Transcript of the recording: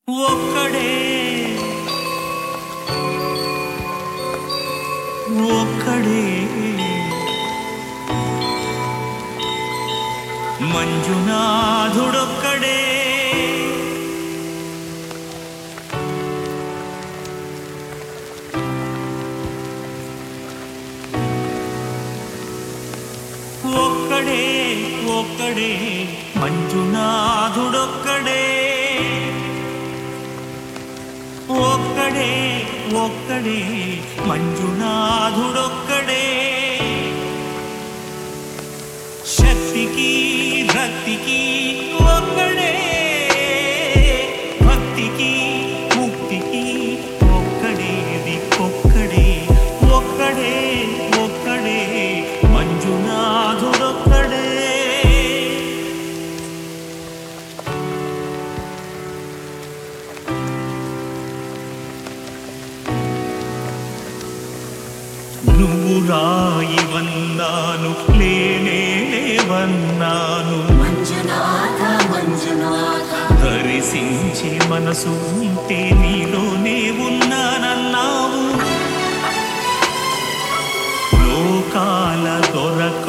ఒక్కడే ఒక్కడే మంజునాథుడొక్కడే ఒక్కడే ఒక్కడే మంజునాథుడొక్కడే ఒక్కడే ఒక్కడే మంజునాథుడొక్కడే శక్తికి భక్తికి ఒక్కడే భక్తికి ముక్తికి ఒక్కడే దిక్కొక్కడే ఒక్కడే ఒక్కడే మంజునాథుడొక్కడే నువ్వు రాయివన్నాను లేనే లేవన్నాను మంజునాథ మంజునాథ దర్శించే మనసు ఉంటే నీలోనే ఉన్నానన్నావు లోకాల దొరక